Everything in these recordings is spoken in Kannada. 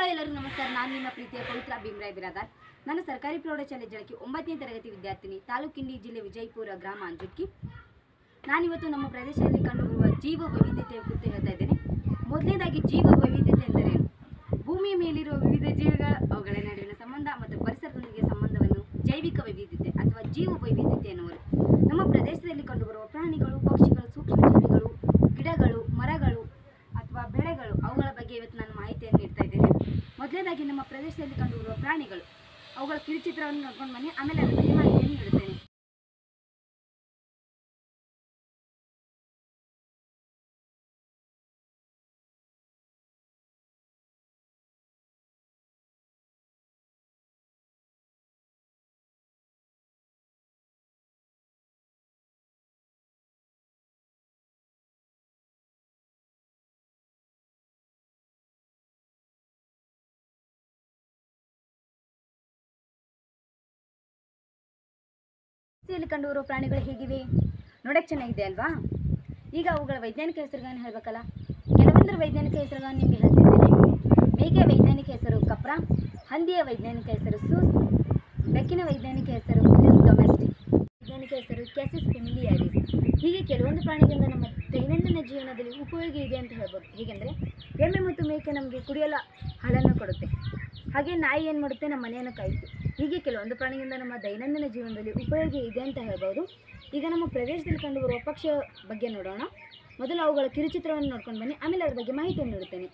ಎಲ್ಲರಿಗೂ ನಮಸ್ಕಾರ ನಾನು ನಿಮ್ಮ ಪ್ರೀತಿಯ ಪವಿತ್ರ ಭೀಮರಾಯ್ ಬಿರಾದಾರ್ ನಾನು ಸರ್ಕಾರಿ ಪ್ರೌಢಶಾಲೆ ಜಳಕಿ ಒಂಬತ್ತನೇ ತರಗತಿ ವಿದ್ಯಾರ್ಥಿನಿ ತಾಲೂಕಿಂಡಿ ಜಿಲ್ಲೆ ವಿಜಯಪುರ ಗ್ರಾಮ ಅಂಜುಟ್ಕಿ ನಾನಿವತ್ತು ನಮ್ಮ ಪ್ರದೇಶದಲ್ಲಿ ಕಂಡುಬರುವ ಜೀವ ವೈವಿಧ್ಯತೆಯ ಕುರಿತು ಹೇಳ್ತಾ ಇದ್ದೇನೆ ಮೊದಲನೇದಾಗಿ ಜೀವ ವೈವಿಧ್ಯತೆ ಎಂದರೇನು ಭೂಮಿಯ ಮೇಲಿರುವ ವಿವಿಧ ಜೀವಿಗಳ ಅವುಗಳ ನಡುವಿನ ಸಂಬಂಧ ಮತ್ತು ಪರಿಸರದೊಂದಿಗೆ ಸಂಬಂಧವನ್ನು ಜೈವಿಕ ವೈವಿಧ್ಯತೆ ಅಥವಾ ಜೀವ ವೈವಿಧ್ಯತೆ ಎನ್ನುವರು ನಮ್ಮ ಪ್ರದೇಶದಲ್ಲಿ ಕಂಡುಬರುವ ಪ್ರಾಣಿಗಳು ಪಕ್ಷಿಗಳು ಸೂಕ್ಷ್ಮಜೀವಿಗಳು ಗಿಡಗಳು ಮರಗಳು ಅಥವಾ ಬೆಳೆಗಳು ಅವುಗಳ ಬಗ್ಗೆ ಇವತ್ತು ನಾನು ಮಾಹಿತಿಯನ್ನು ನೀಡ್ತಾ ಇದ್ದೇನೆ ಮೊದಲನೇದಾಗಿ ನಮ್ಮ ಪ್ರದೇಶದಲ್ಲಿ ಕಂಡುಬರುವ ಪ್ರಾಣಿಗಳು ಅವುಗಳ ಕಿರುಚಿತ್ರವನ್ನು ನೋಡ್ಕೊಂಡು ಬನ್ನಿ ಆಮೇಲೆ ಅದರ ಬಗ್ಗೆ ಮಾಹಿತಿಯನ್ನು ನೀಡುತ್ತೇನೆ ಇಲ್ಲಿ ಕಂಡುಬರುವ ಪ್ರಾಣಿಗಳು ಹೇಗಿವೆ ನೋಡಕ್ಕೆ ಚೆನ್ನಾಗಿದೆ ಅಲ್ವಾ ಈಗ ಅವುಗಳ ವೈಜ್ಞಾನಿಕ ಹೆಸರುಗಳನ್ನು ಹೇಳಬೇಕಲ್ಲ ಕೆಲವೊಂದರ ವೈಜ್ಞಾನಿಕ ಹೆಸರುಗಳನ್ನು ನಿಮಗೆ ಹೇಳ್ತಿದ್ದೇನೆ ಮೇಕೆಯ ವೈಜ್ಞಾನಿಕ ಹೆಸರು ಕಪ್ರ ಹಂದಿಯ ವೈಜ್ಞಾನಿಕ ಹೆಸರು ಸೂಸ್ ಬೆಕ್ಕಿನ ವೈಜ್ಞಾನಿಕ ಹೆಸರು ಫಿಲಿಸ್ ಡೊಮೆಸ್ಟಿಕ್ ವೈಜ್ಞಾನಿಕ ಹೆಸರು ಕ್ಯಾಸಿಸ್ ಫೆಮಿಲಿಯಾರಿಸ್ ಹೀಗೆ ಕೆಲವೊಂದು ಪ್ರಾಣಿಗಳಿಂದ ನಮ್ಮ ದೈನಂದಿನ ಜೀವನದಲ್ಲಿ ಉಪಯೋಗ ಇದೆ ಅಂತ ಹೇಳ್ಬೋದು ಹೇಗೆಂದರೆ ಎಮ್ಮೆ ಮತ್ತು ಮೇಕೆ ನಮಗೆ ಕುಡಿಯಲು ಹಾಲನ್ನು ಕೊಡುತ್ತೆ ಹಾಗೆ ನಾಯಿ ಏನು ಮಾಡುತ್ತೆ ನಮ್ಮ ಮನೆಯನ್ನು ಕಾಯುತ್ತೆ ಹೀಗೆ ಕೆಲವೊಂದು ಪ್ರಾಣಿಗಳಿಂದ ನಮ್ಮ ದೈನಂದಿನ ಜೀವನದಲ್ಲಿ ಉಪಯೋಗ ಇದೆ ಅಂತ ಹೇಳ್ಬೋದು ಈಗ ನಮ್ಮ ಪ್ರದೇಶದಲ್ಲಿ ಕಂಡುಬರುವ ಪಕ್ಷಿಯ ಬಗ್ಗೆ ನೋಡೋಣ ಮೊದಲು ಅವುಗಳ ಕಿರುಚಿತ್ರವನ್ನು ನೋಡ್ಕೊಂಡು ಬನ್ನಿ ಆಮೇಲೆ ಅದ್ರ ಬಗ್ಗೆ ಮಾಹಿತಿಯನ್ನು ನೀಡುತ್ತೇನೆ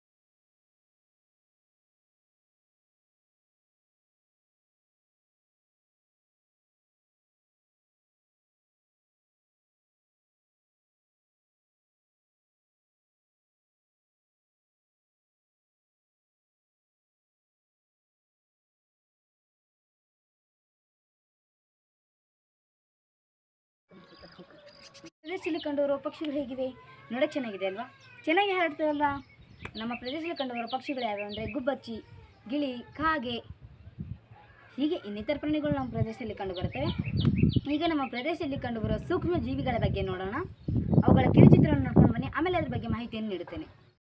ಪ್ರದೇಶದಲ್ಲಿ ಕಂಡುಬರುವ ಪಕ್ಷಿಗಳು ಹೇಗಿವೆ ನೋಡಕ್ಕೆ ಚೆನ್ನಾಗಿದೆ ಅಲ್ವಾ ಚೆನ್ನಾಗಿ ಹಾಡ್ತದಲ್ವಾ ನಮ್ಮ ಪ್ರದೇಶದಲ್ಲಿ ಕಂಡುಬರುವ ಪಕ್ಷಿಗಳು ಯಾವ್ಯಾವು ಅಂದರೆ ಗುಬ್ಬಚ್ಚಿ ಗಿಳಿ ಕಾಗೆ ಹೀಗೆ ಇನ್ನಿತರ ಪ್ರಾಣಿಗಳು ನಮ್ಮ ಪ್ರದೇಶದಲ್ಲಿ ಕಂಡುಬರುತ್ತವೆ ಈಗ ನಮ್ಮ ಪ್ರದೇಶದಲ್ಲಿ ಕಂಡುಬರುವ ಸೂಕ್ಷ್ಮ ಜೀವಿಗಳ ಬಗ್ಗೆ ನೋಡೋಣ ಅವುಗಳ ಕಿರುಚಿತ್ರವನ್ನು ನೋಡ್ಕೊಂಡು ಬನ್ನಿ ಆಮೇಲೆ ಅದ್ರ ಬಗ್ಗೆ ಮಾಹಿತಿಯನ್ನು ನೀಡುತ್ತೇನೆ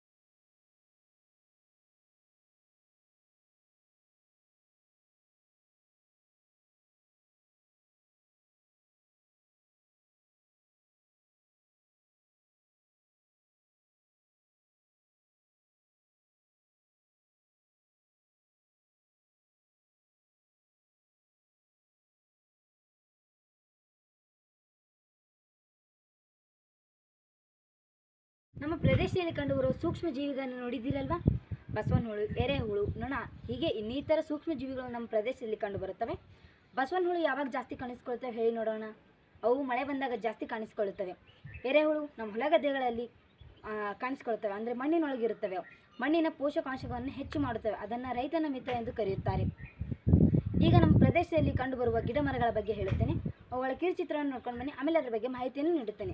ನಮ್ಮ ಪ್ರದೇಶದಲ್ಲಿ ಕಂಡುಬರುವ ಸೂಕ್ಷ್ಮ ಜೀವಿಗಳನ್ನು ನೋಡಿದ್ದೀರಲ್ವಾ ಬಸವನ ಹುಳು ಎರೆಹುಳು ನೊಣ ಹೀಗೆ ಇನ್ನಿತರ ಸೂಕ್ಷ್ಮ ಜೀವಿಗಳು ನಮ್ಮ ಪ್ರದೇಶದಲ್ಲಿ ಕಂಡುಬರುತ್ತವೆ ಬಸವನ ಹುಳು ಯಾವಾಗ ಜಾಸ್ತಿ ಕಾಣಿಸ್ಕೊಳ್ತವೆ ಹೇಳಿ ನೋಡೋಣ ಅವು ಮಳೆ ಬಂದಾಗ ಜಾಸ್ತಿ ಕಾಣಿಸ್ಕೊಳ್ಳುತ್ತವೆ ಎರೆಹುಳು ನಮ್ಮ ಹೊಲ ಗದ್ದೆಗಳಲ್ಲಿ ಆ, ಕಾಣಿಸ್ಕೊಳ್ತವೆ ಅಂದರೆ ಮಣ್ಣಿನೊಳಗಿರುತ್ತವೆ ಅವು ಮಣ್ಣಿನ ಪೋಷಕಾಂಶಗಳನ್ನು ಹೆಚ್ಚು ಮಾಡುತ್ತವೆ ಅದನ್ನು ರೈತನ ಮಿತ್ರ ಎಂದು ಕರೆಯುತ್ತಾರೆ ಈಗ ನಮ್ಮ ಪ್ರದೇಶದಲ್ಲಿ ಕಂಡುಬರುವ ಗಿಡ ಮರಗಳ ಬಗ್ಗೆ ಹೇಳುತ್ತೇನೆ ಅವುಗಳ ಕಿರುಚಿತ್ರವನ್ನು ನೋಡ್ಕೊಂಡು ಬನ್ನಿ ಆಮೇಲೆ ಅದರ ಬಗ್ಗೆ ಮಾಹಿತಿಯನ್ನು ನೀಡುತ್ತೇನೆ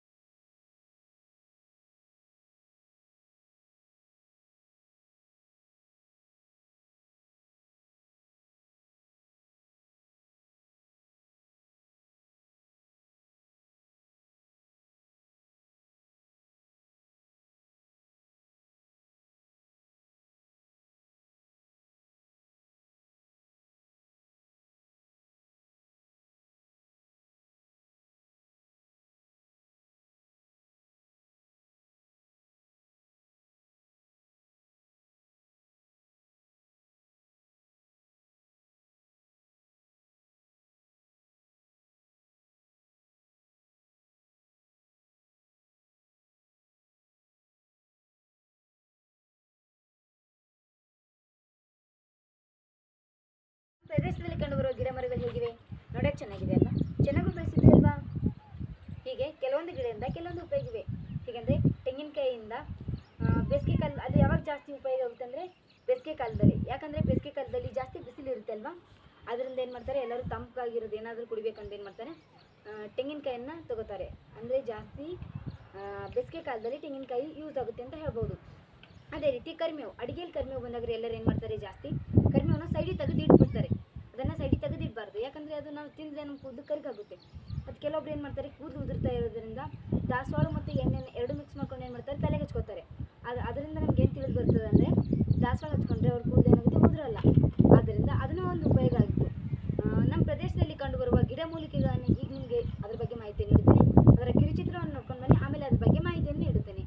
ಪ್ರದೇಶದಲ್ಲಿ ಕಂಡುಬರುವ ಗಿಡ ಮರಗಳು ಹೇಗಿವೆ ನೋಡಕ್ಕೆ ಚೆನ್ನಾಗಿದೆ ಅಲ್ವಾ ಚೆನ್ನಾಗೂ ಬೆಳೆಸಿದೆ ಅಲ್ವಾ ಹೀಗೆ ಕೆಲವೊಂದು ಗಿಡದಿಂದ ಕೆಲವೊಂದು ಉಪಯೋಗ ಇವೆ ಹೀಗಂದರೆ ತೆಂಗಿನಕಾಯಿಯಿಂದ ಆ, ಬೇಸಿಗೆ ಕಾಲ ಅದು ಯಾವಾಗ ಜಾಸ್ತಿ ಉಪಯೋಗ ಆಗುತ್ತೆ ಅಂದರೆ ಬೇಸಿಗೆ ಕಾಲದಲ್ಲಿ ಯಾಕಂದರೆ ಬೇಸಿಗೆ ಕಾಲದಲ್ಲಿ ಜಾಸ್ತಿ ಬಿಸಿಲು ಇರುತ್ತೆ ಅಲ್ವಾ ಅದರಿಂದ ಏನು ಮಾಡ್ತಾರೆ ಎಲ್ಲರೂ ತಂಪಾಗಿರೋದು ಏನಾದರೂ ಕುಡಿಬೇಕಂತ ಏನು ಮಾಡ್ತಾರೆ ಆ, ತೆಂಗಿನಕಾಯಿಯನ್ನು ತಗೋತಾರೆ ಅಂದರೆ ಜಾಸ್ತಿ ಆ, ಬೇಸಿಗೆ ಕಾಲದಲ್ಲಿ ತೆಂಗಿನಕಾಯಿ ಯೂಸ್ ಆಗುತ್ತೆ ಅಂತ ಹೇಳ್ಬೋದು ಅದೇ ರೀತಿ ಕರಿಮೇವು ಅಡಿಗೆಯಲ್ಲಿ ಕರಿಮೇವು ಬಂದಾಗ ಎಲ್ಲರೂ ಏನು ಮಾಡ್ತಾರೆ ಜಾಸ್ತಿ ಕರಿಮೇವನ್ನ ಸೈಡಿಗೆ ತೆಗೆದು ಇಟ್ಬಿಡ್ತಾರೆ ಅದನ್ನು ಸೈಡಿಗೆ ತೆಗೆದು ಇಡಬಾರ್ದು ಯಾಕಂದರೆ ಅದು ನಾವು ತಿಂದರೆ ನಮ್ಮ ಕೂದಲು ಕರಿಗಾಗುತ್ತೆ ಅದು ಕೆಲವೊಬ್ರು ಏನು ಮಾಡ್ತಾರೆ ಕೂದಲು ಉದುರ್ತಾ ಇರೋದ್ರಿಂದ ದಾಸವಾಳ ಮತ್ತು ಎಣ್ಣೆ ಎರಡು ಮಿಕ್ಸ್ ಮಾಡ್ಕೊಂಡು ಏನು ಮಾಡ್ತಾರೆ ತಲೆಗೆ ಹಚ್ಕೋತಾರೆ ಅದು ಅದರಿಂದ ನಮ್ಗೆ ಏನು ತಿಳಿದು ಬರ್ತದೆ ಅಂದರೆ ದಾಸವಾಳ ಹಚ್ಕೊಂಡ್ರೆ ಅವ್ರ ಕೂದಲು ಏನಾಗುತ್ತೆ ಉದುರಲ್ಲ ಆದ್ದರಿಂದ ಅದನ್ನೂ ಒಂದು ಉಪಯೋಗ ಆಗಿತ್ತು ನಮ್ಮ ಪ್ರದೇಶದಲ್ಲಿ ಕಂಡುಬರುವ ಗಿಡಮೂಲಿಕೆಗಳನ್ನು ಈಗ ನಿಮಗೆ ಅದರ ಬಗ್ಗೆ ಮಾಹಿತಿ ನೀಡುತ್ತೇನೆ ಅದರ ಕಿರುಚಿತ್ರವನ್ನು ನೋಡ್ಕೊಂಡು ಬನ್ನಿ ಆಮೇಲೆ ಅದ್ರ ಬಗ್ಗೆ ಮಾಹಿತಿಯನ್ನು ನೀಡುತ್ತೇನೆ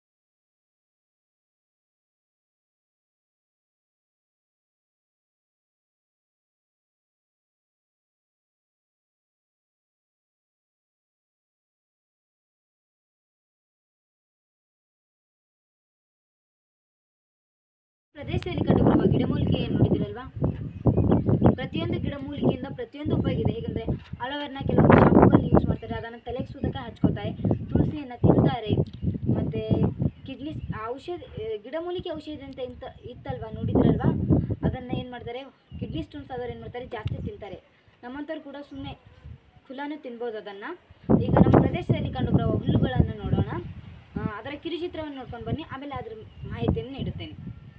ಪ್ರದೇಶದಲ್ಲಿ ಕಂಡುಬರುವ ಗಿಡಮೂಲಿಕೆಯನ್ನು ನೋಡಿದಿರಲ್ವಾ ಪ್ರತಿಯೊಂದು ಗಿಡಮೂಲಿಕೆಯಿಂದ ಪ್ರತಿಯೊಂದು ಉಪಯೋಗ ಇದೆ ಹೇಗೆಂದರೆ ಅಲೋವೆರ್ನ ಕೆಲವರು ಶಾಂಪುಗಳಲ್ಲಿ ಯೂಸ್ ಮಾಡ್ತಾರೆ ಅದನ್ನು ತಲೆಗೆ ಸೂದಕ ಹಚ್ಕೋತಾರೆ ತುಳಸಿಯನ್ನು ತಿಂತಾರೆ ಮತ್ತು ಕಿಡ್ನಿ ಔಷಧಿ ಗಿಡಮೂಲಿಕೆ ಔಷಧಿ ಅಂತ ಇಂತ ಇತ್ತಲ್ವಾ ನೋಡಿದ್ರಲ್ವಾ ಅದನ್ನು ಏನು ಮಾಡ್ತಾರೆ ಕಿಡ್ನಿ ಸ್ಟೋನ್ಸ್ ಆದವ್ರು ಏನು ಮಾಡ್ತಾರೆ ಜಾಸ್ತಿ ತಿಂತಾರೆ ನಮ್ಮಂಥವ್ರು ಕೂಡ ಸುಮ್ಮನೆ ಖುಲ್ಲಾನು ತಿನ್ಬೋದು ಅದನ್ನು ಈಗ ನಮ್ಮ ಪ್ರದೇಶದಲ್ಲಿ ಕಂಡುಬರುವ ಹುಲ್ಲುಗಳನ್ನು ನೋಡೋಣ ಆ, ಅದರ ಕಿರುಚಿತ್ರವನ್ನು ನೋಡ್ಕೊಂಡು ಬನ್ನಿ ಆಮೇಲೆ ಅದ್ರ ಮಾಹಿತಿಯನ್ನು ನೀಡುತ್ತೇನೆ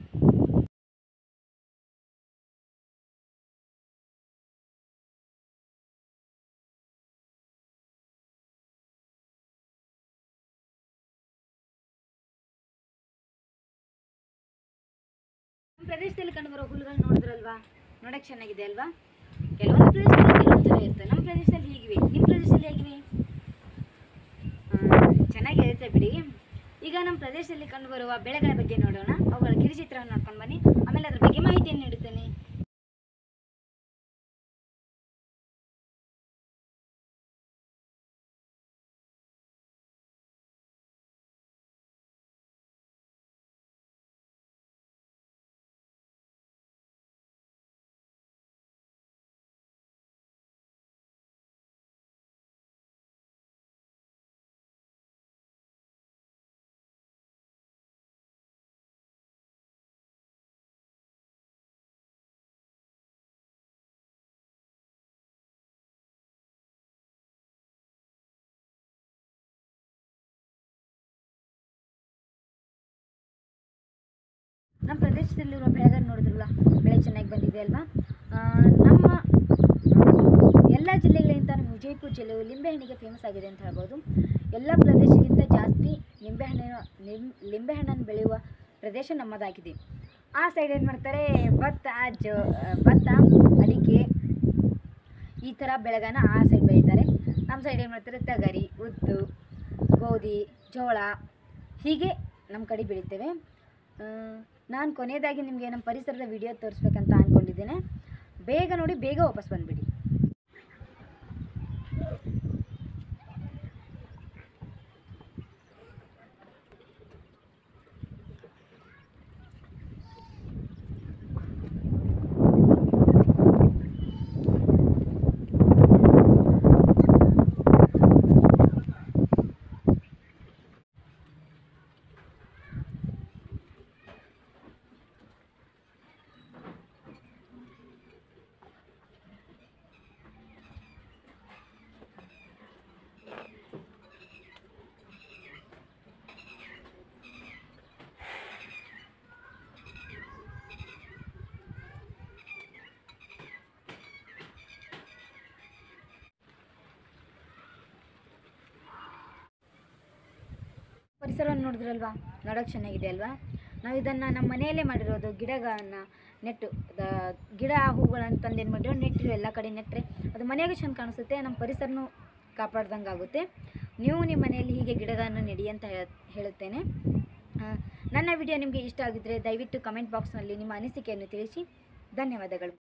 ನಮ್ಮ ಪ್ರದೇಶದಲ್ಲಿ ಕಂಡುಬರುವ ಹುಲ್ಲುಗಳು ನೋಡಿದ್ರಲ್ವಾ ನೋಡಕ್ಕೆ ಚೆನ್ನಾಗಿದೆ ಅಲ್ವಾ ಕೆಲವೊಂದು ಪ್ರದೇಶದಲ್ಲಿ ಕೆಲವೊಂದು ಥರ ಇರುತ್ತೆ ನಮ್ಮ ಪ್ರದೇಶದಲ್ಲಿ ಹೀಗಿವೆ ನಿಮ್ಮ ಪ್ರದೇಶದಲ್ಲಿ ಹೇಗಿವೆ ಆ, ಚೆನ್ನಾಗಿರುತ್ತೆ ಬಿಡಿ ಈಗ ನಮ್ಮ ಪ್ರದೇಶದಲ್ಲಿ ಕಂಡುಬರುವ ಬೆಳೆಗಳ ಬಗ್ಗೆ ನೋಡೋಣ ಅವುಗಳ ಕಿರುಚಿತ್ರವನ್ನು ನೋಡ್ಕೊಂಡು ಬನ್ನಿ ಆಮೇಲೆ ಅದ್ರ ಬಗ್ಗೆ ಮಾಹಿತಿಯನ್ನು ನೀಡುತ್ತೇನೆ ನಮ್ಮ ಪ್ರದೇಶದಲ್ಲಿರುವ ಬೆಳೆಗಳನ್ನು ನೋಡಿದ್ರಲ್ಲ ಬೆಳೆ ಚೆನ್ನಾಗಿ ಬಂದಿದೆ ಅಲ್ವಾ ಆ, ನಮ್ಮ ಎಲ್ಲ ಜಿಲ್ಲೆಗಳಿಗಿಂತ ನಮ್ಮ ವಿಜಯಪುರ ಜಿಲ್ಲೆಯು ಲಿಂಬೆಹಣ್ಣಿಗೆ ಫೇಮಸ್ ಆಗಿದೆ ಅಂತ ಹೇಳ್ಬೋದು ಎಲ್ಲ ಪ್ರದೇಶಕ್ಕಿಂತ ಜಾಸ್ತಿ ನಿಂಬೆಹಣ್ಣಿನ ನಿಮ್ ಲಿಂಬೆಹಣ್ಣನ್ನು ಬೆಳೆಯುವ ಪ್ರದೇಶ ನಮ್ಮದಾಗಿದೆ ಆ ಸೈಡ್ ಏನು ಮಾಡ್ತಾರೆ ಭತ್ತ ಜ ಭತ್ತ ಅಡಿಕೆ ಈ ಥರ ಬೆಳೆಗಳನ್ನ ಆ ಸೈಡ್ ಬೆಳೀತಾರೆ ನಮ್ಮ ಸೈಡ್ ಏನು ಮಾಡ್ತಾರೆ ತಗರಿ ಉದ್ದು ಗೋಧಿ ಜೋಳ ಹೀಗೆ ನಮ್ಮ ಕಡೆ ಬೆಳಿತೇವೆ ನಾನು ಕೊನೆಯದಾಗಿ ನಿಮಗೆ ನಮ್ಮ ಪರಿಸರದ ವಿಡಿಯೋ ತೋರಿಸ್ಬೇಕಂತ ಅಂದ್ಕೊಂಡಿದ್ದೇನೆ ಬೇಗ ನೋಡಿ ಬೇಗ ವಾಪಸ್ ಬಂದುಬಿಡಿ ಪರಿಸರವನ್ನು ನೋಡಿದ್ರಲ್ವಾ ನೋಡೋಕೆ ಚೆನ್ನಾಗಿದೆ ಅಲ್ವಾ ನಾವು ಇದನ್ನು ನಮ್ಮ ಮನೆಯಲ್ಲೇ ಮಾಡಿರೋದು ಗಿಡಗಳನ್ನು ನೆಟ್ಟು ದ- ಗಿಡ ಹೂಗಳನ್ನು ತಂದು ಏನು ಮಾಡಿರೋ ನೆಟ್ಟಿರೋ ಎಲ್ಲ ಕಡೆ ನೆಟ್ಟರೆ ಅದು ಮನೆಯಾಗೂ ಚೆಂದ ಕಾಣಿಸುತ್ತೆ ನಮ್ಮ ಪರಿಸರನೂ ಕಾಪಾಡ್ದಂಗೆ ಆಗುತ್ತೆ ನೀವು ನಿಮ್ಮ ಮನೆಯಲ್ಲಿ ಹೀಗೆ ಗಿಡಗಳನ್ನು ನೆಡಿ ಅಂತ ಹೇಳ ಹೇಳುತ್ತೇನೆ ಆ, ನನ್ನ ವಿಡಿಯೋ ನಿಮಗೆ ಇಷ್ಟ ಆಗಿದ್ದರೆ ದಯವಿಟ್ಟು ಕಮೆಂಟ್ ಬಾಕ್ಸ್ನಲ್ಲಿ ನಿಮ್ಮ ಅನಿಸಿಕೆಯನ್ನು ತಿಳಿಸಿ ಧನ್ಯವಾದಗಳು